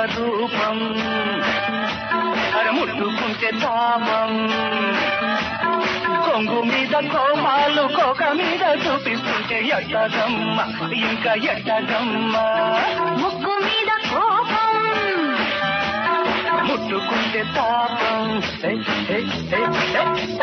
రూపం అర ముట్టుకుంటే తాపం కొంగు మీద కోపాలు కోక మీద చూపిస్తుంటే ఎట్టగమ్మ ఇంకా ఎట్టగమ్మ ముక్కు మీద కోపం ముట్టుకుంటే తాపం హే, హే, హే, హే.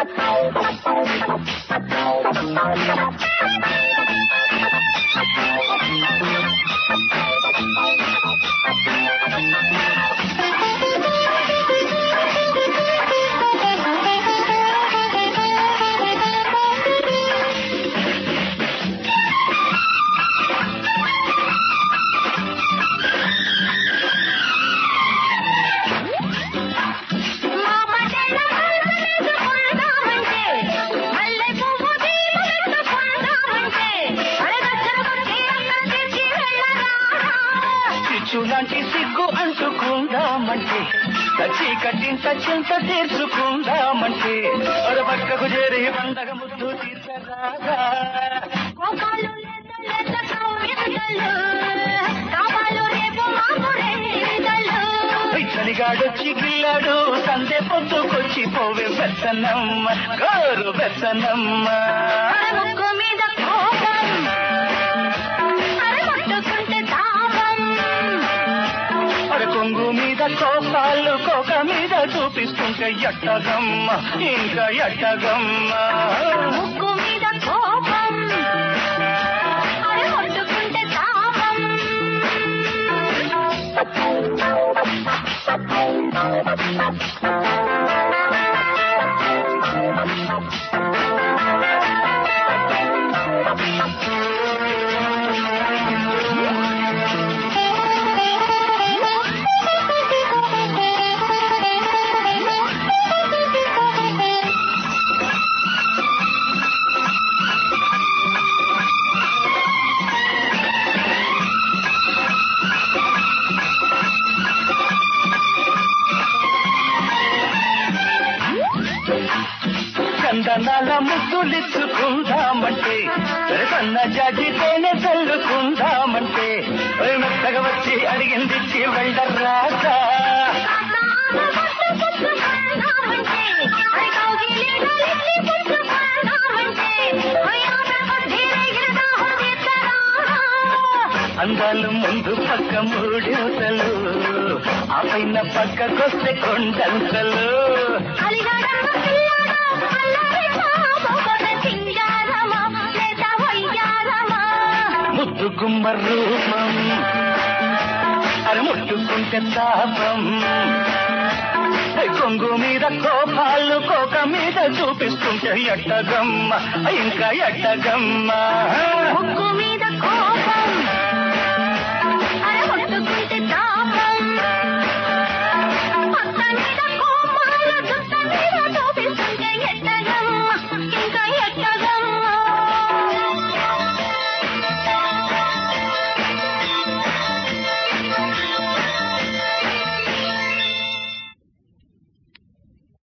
మా పటేల కళ్ళెత్తుకుందామంటే, మల్లె పువ్వు తీగెత్తుకుందామంటే, అడగచ్చబట్టి అన్నం తెచ్చి వెళ్ళరా. చిచ్చు లాంటి సిగ్గు అంటుకుందామంటే చీకటింత చింత తీర్చుకుందామంటే పక్కకు చేరి పండగ ముద్దు తీర్చరాగా కోపాలు లేత లేత కౌగిలింతలు, కాపాలు రేపు మాకు రెండింతలు. చలిగాడొచ్చి గిల్లాడు సందే పొద్దుకొచ్చి పోవే బెత్తనమ్మ గోరు బెత్తనమ్మ ముక్కు మీద కోపం, అరగొట్టుకుంటే తాపం. అర కొంగు మీద కోపాలు కోక మీద చూపిస్తుంటే ఎట్టగమ్మ ఇంకా ఎట్టగమ్మ ముక్కు మీద కోపం, అరగొట్టుకుంటే తాపం. చందనాల ముద్దులిచ్చుకుందామంటే సన్న జాజితేనే చల్లుకుందామంటే ఓయ్ మెత్తగా వచ్చి అడిగిందిచ్చి వెళ్ళరాదా అందాలు ముందు పక్క మూడేతలు ఆ పైన పక్కకొస్తే కొండంతలు ముద్దు గుమ్మ రూపం అది ముట్టుకుంటే తాపం కొంగు మీద కోపాలు కోక మీద చూపిస్తుంటే ఎట్టగమ్మ ఇంకా ఎట్టగమ్మ ముక్కు మీద